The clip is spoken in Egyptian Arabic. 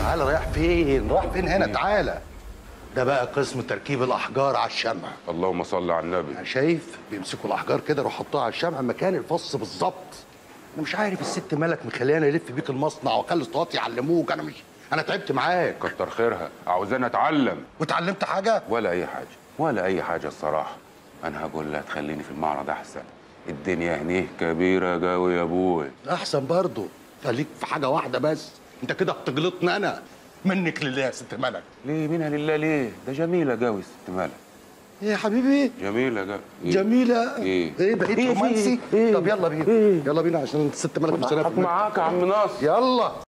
تعالى رايح فين رايح فين هنا تعالى ده بقى قسم تركيب الاحجار على الشمع اللهم صل على النبي يعني شايف بيمسكوا الاحجار كده يروحوا يحطوها على الشمع مكان الفص بالظبط انا مش عارف الست مالك مخلياني الف بيك المصنع واخلي اسطوات يعلموك انا مش انا تعبت معاك كتر خيرها عاوزاني اتعلم واتعلمت حاجه ولا اي حاجه ولا اي حاجه الصراحه انا هقول لها تخليني في المعرض احسن الدنيا هنيه كبيره قوي يا ابوي احسن برضه خليك في حاجه واحده بس انت كده بتغلطني انا منك لله يا ست ملك ليه منها لله ليه ده جميله قوي ست مالك ايه يا حبيبي جميله قوي إيه؟ جميله إيه؟ ايه بقيت إيه في رومانسي إيه؟ طب يلا بينا إيه؟ يلا بينا عشان الست ملك مش هنعرف معاك يا عم ناصر يلا